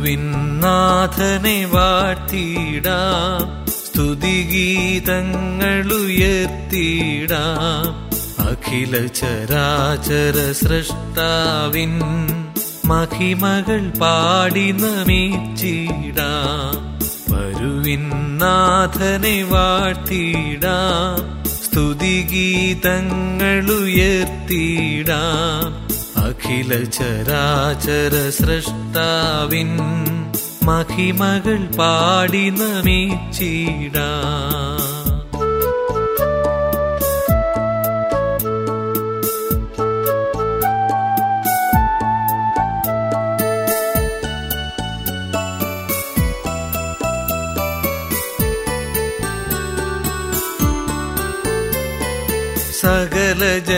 വരുവിൻ നാഥനെ വാഴ്ത്തിയിടാം സ്തുതിഗീതങ്ങളുയർത്തിയിടാം അഖില ചരാചര സൃഷ്ടാവിൻ മഹിമകൾ പാടി നമിച്ചിടാം വരുവിൻ നാഥനെ വാഴ്ത്തിയിടാം സ്തുതിഗീതങ്ങളുയർത്തിയിടാം അഖില ചരാചര സൃഷ്ടാവിൻ മഹിമകൾ പാടി നമിച്ചിടാം സകല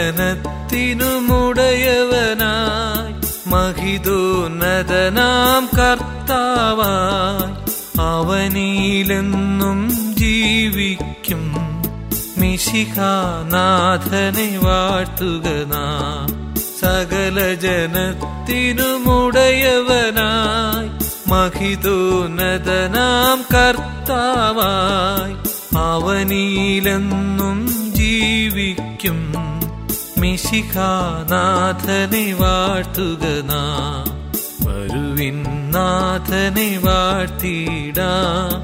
ജനത്തിനുമുടയവനായി മഹിതോന്നതനാം കർത്താവായി അവനിലെന്നും ജീവിക്കും മിശിഹാനാഥനെ വാഴ്ത്തുക നാം സകല ജനത്തിനുമുടയവനായി മഹിതോന്നതനാം കർത്താവായി അവനിലെന്നും ജീവിക്കും മിശിഖാനാഥനെ വാഴ്ത്തുക നാം വരുവിൻ നാഥനെ വാഴ്ത്തിയിടാം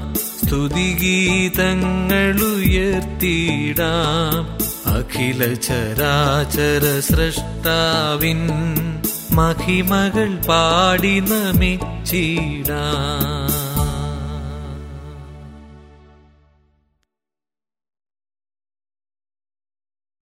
സ്തുതിഗീതങ്ങളുയർത്തിയിടാം അഖില ചരാചര സൃഷ്ടാവിൻ മഹിമകൾ പാടി നമിച്ചിടാം